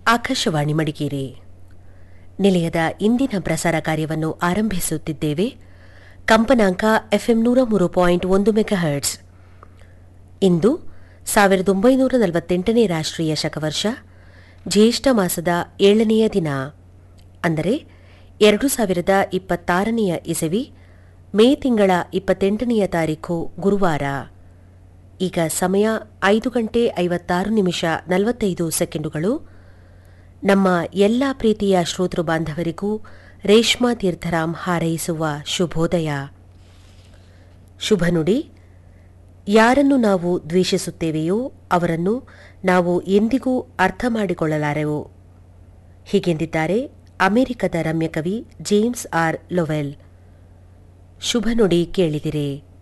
ಆಕಾಶವಾಣಿ ಮಡಿಕೇರಿ ನಿಲಯದ ಇಂದಿನ ಪ್ರಸಾರ ಕಾರ್ಯವನ್ನು ಆರಂಭಿಸುತ್ತಿದ್ದೇವೆ ಕಂಪನಾಂಕ ಎಫ್ಎಂ ನೂರ ಮೂರು ಪಾಯಿಂಟ್ ಒಂದು ಮೆಗಾಹರ್ಟ್ಸ್ ಇಂದು ಸಾವಿರದ ಒಂಬೈನೂರ ನಲವತ್ತೆಂಟನೇ ರಾಷ್ಟ್ರೀಯ ಶಕವರ್ಷ ಜ್ಯೇಷ್ಠ ಮಾಸದ ಏಳನೆಯ ದಿನ ಅಂದರೆ ಎರಡು ಸಾವಿರದ ಇಪ್ಪತ್ತಾರನೆಯ ಇಸವಿ ಮೇ ತಿಂಗಳ ಇಪ್ಪತ್ತೆಂಟನೆಯ ತಾರೀಖು ಗುರುವಾರ ಈಗ ಸಮಯ ಐದು ಗಂಟೆ ಐವತ್ತಾರು ನಿಮಿಷ ನಲವತ್ತೈದು ಸೆಕೆಂಡುಗಳು ನಮ್ಮ ಎಲ್ಲ ಪ್ರೀತಿಯ ಶ್ರೋತೃ ಬಾಂಧವರಿಗೂ ರೇಷ್ಮಾ ತೀರ್ಥರಾಮ್ ಹಾರೈಸುವ ಶುಭೋದಯ ಶುಭ ನುಡಿ ಯಾರನ್ನು ನಾವು ದ್ವೇಷಿಸುತ್ತೇವೆಯೋ ಅವರನ್ನು ನಾವು ಎಂದಿಗೂ ಅರ್ಥ ಮಾಡಿಕೊಳ್ಳಲಾರೆವು ಹೀಗೆಂದಿದ್ದಾರೆ ಅಮೆರಿಕದ ರಮ್ಯಕವಿ ಜೇಮ್ಸ್ ಆರ್ ಲೊವೆಲ್ ಶುಭ ನುಡಿ ಕೇಳಿದಿರೆ